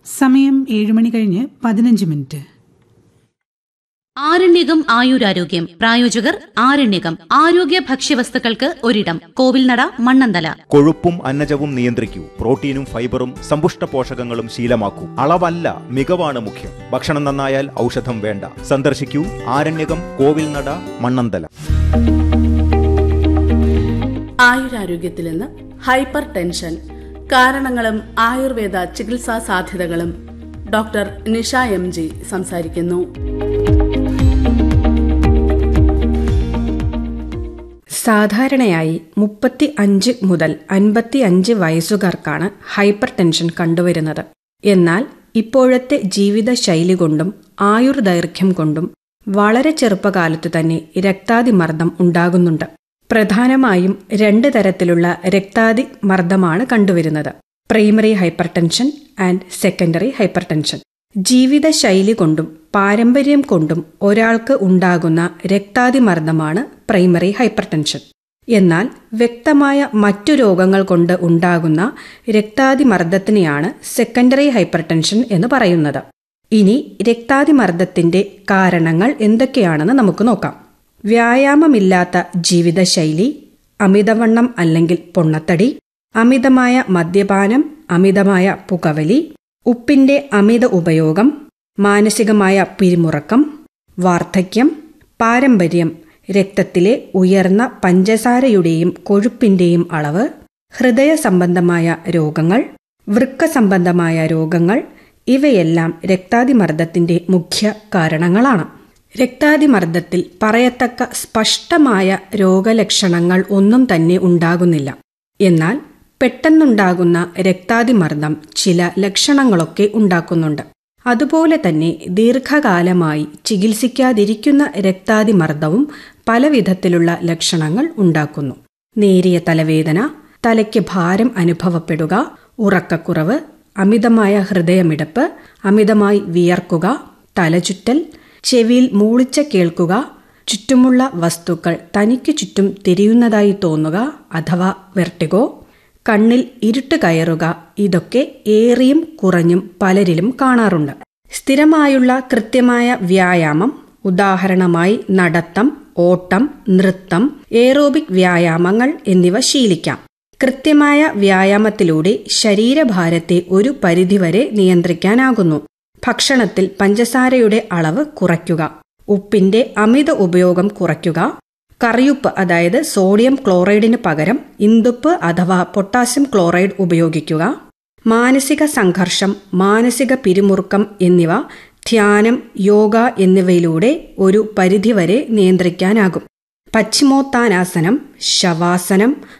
സമയം ഏഴുമണി കഴിഞ്ഞ് പതിനഞ്ച് മിനിറ്റ് ആരണ്യകം ആയുരാരോഗ്യം പ്രായോജകർ ആരണ്യകം ആരോഗ്യ ഭക്ഷ്യവസ്തുക്കൾക്ക് ഒരിടം കോവിൽനട മണ്ണന്തല കൊഴുപ്പും അന്നജവും നിയന്ത്രിക്കൂ പ്രോട്ടീനും ഫൈബറും സമ്പുഷ്ട പോഷകങ്ങളും ശീലമാക്കൂ അളവല്ല മികവാണ് മുഖ്യം ഭക്ഷണം നന്നായാൽ ഔഷധം വേണ്ട സന്ദർശിക്കൂ ആരണ്യകം കോവിൽനട മണ്ണന്തല ആയുരാരോഗ്യത്തിൽ നിന്ന് ഹൈപ്പർ ടെൻഷൻ കാരണങ്ങളും ആയുർവേദ ചികിത്സാ സാധ്യതകളും ഡോക്ടർ നിഷ എം ജി സംസാരിക്കുന്നു സാധാരണയായി മുപ്പത്തി അഞ്ച് മുതൽ അൻപത്തി അഞ്ച് വയസ്സുകാർക്കാണ് ഹൈപ്പർ ടെൻഷൻ കണ്ടുവരുന്നത് എന്നാൽ ഇപ്പോഴത്തെ ജീവിതശൈലി കൊണ്ടും ആയുർദൈർഘ്യം കൊണ്ടും വളരെ ചെറുപ്പകാലത്തു തന്നെ രക്താതിമർദ്ദം ഉണ്ടാകുന്നുണ്ട് പ്രധാനമായും രണ്ട് തരത്തിലുള്ള രക്താതിമർദ്ദമാണ് കണ്ടുവരുന്നത് primary hypertension and secondary hypertension ജീവിതശൈലി കൊണ്ടും പാരമ്പര്യം കൊണ്ടും ഒരാൾക്ക് ഉണ്ടാകുന്ന രക്താതിമർദ്ദമാണ് പ്രൈമറി ഹൈപ്പർ ടെൻഷൻ എന്നാൽ വ്യക്തമായ മറ്റു രോഗങ്ങൾ കൊണ്ട് ഉണ്ടാകുന്ന രക്താതിമർദ്ദത്തിനെയാണ് സെക്കൻഡറി ഹൈപ്പർ ടെൻഷൻ എന്ന് പറയുന്നത് ഇനി രക്താതിമർദ്ദത്തിന്റെ കാരണങ്ങൾ എന്തൊക്കെയാണെന്ന് നമുക്ക് നോക്കാം വ്യായാമമില്ലാത്ത ജീവിതശൈലി അമിതവണ്ണം അല്ലെങ്കിൽ പൊണ്ണത്തടി അമിതമായ മദ്യപാനം അമിതമായ പുകവലി ഉപ്പിന്റെ അമിത ഉപയോഗം മാനസികമായ പിരിമുറക്കം വാർദ്ധക്യം പാരമ്പര്യം രക്തത്തിലെ ഉയർന്ന പഞ്ചസാരയുടെയും കൊഴുപ്പിന്റെയും അളവ് ഹൃദയ സംബന്ധമായ രോഗങ്ങൾ വൃക്ക സംബന്ധമായ രോഗങ്ങൾ ഇവയെല്ലാം രക്താതിമർദ്ദത്തിന്റെ മുഖ്യ കാരണങ്ങളാണ് രക്താതിമർദ്ദത്തിൽ പറയത്തക്ക സ്പഷ്ടമായ രോഗലക്ഷണങ്ങൾ ഒന്നും തന്നെ ഉണ്ടാകുന്നില്ല എന്നാൽ പെട്ടെന്നുണ്ടാകുന്ന രക്താതിമർദ്ദം ചില ലക്ഷണങ്ങളൊക്കെ ഉണ്ടാക്കുന്നുണ്ട് അതുപോലെ തന്നെ ദീർഘകാലമായി ചികിത്സിക്കാതിരിക്കുന്ന രക്താതിമർദ്ദവും പല വിധത്തിലുള്ള ലക്ഷണങ്ങൾ ഉണ്ടാക്കുന്നു നേരിയ തലവേദന തലയ്ക്ക് ഭാരം അനുഭവപ്പെടുക ഉറക്കക്കുറവ് അമിതമായ ഹൃദയമിടിപ്പ് അമിതമായി വിയർക്കുക തലചുറ്റൽ ചെവിയിൽ മൂളിച്ച കേൾക്കുക ചുറ്റുമുള്ള വസ്തുക്കൾ തനിക്ക് ചുറ്റും തിരിയുന്നതായി തോന്നുക അഥവാ വെർട്ടിഗോ കണ്ണിൽ ഇരുട്ട് കയറുക ഇതൊക്കെ ഏറിയും കുറഞ്ഞും പലരിലും കാണാറുണ്ട് സ്ഥിരമായുള്ള കൃത്യമായ വ്യായാമം ഉദാഹരണമായി നടത്തം ഓട്ടം നൃത്തം ഏറോബിക് വ്യായാമങ്ങൾ എന്നിവ ശീലിക്കാം കൃത്യമായ വ്യായാമത്തിലൂടെ ശരീരഭാരത്തെ ഒരു പരിധിവരെ നിയന്ത്രിക്കാനാകുന്നു ഭക്ഷണത്തിൽ പഞ്ചസാരയുടെ അളവ് കുറയ്ക്കുക ഉപ്പിന്റെ അമിത ഉപയോഗം കുറയ്ക്കുക കറിയുപ്പ് അതായത് സോഡിയം ക്ലോറൈഡിന് പകരം ഇന്ദുപ്പ് അഥവാ പൊട്ടാസ്യം ക്ലോറൈഡ് ഉപയോഗിക്കുക മാനസിക സംഘർഷം മാനസിക പിരിമുറുക്കം എന്നിവ ധ്യാനം യോഗ എന്നിവയിലൂടെ ഒരു പരിധിവരെ നിയന്ത്രിക്കാനാകും പശ്ചിമോത്താനാസനം ശവാസനം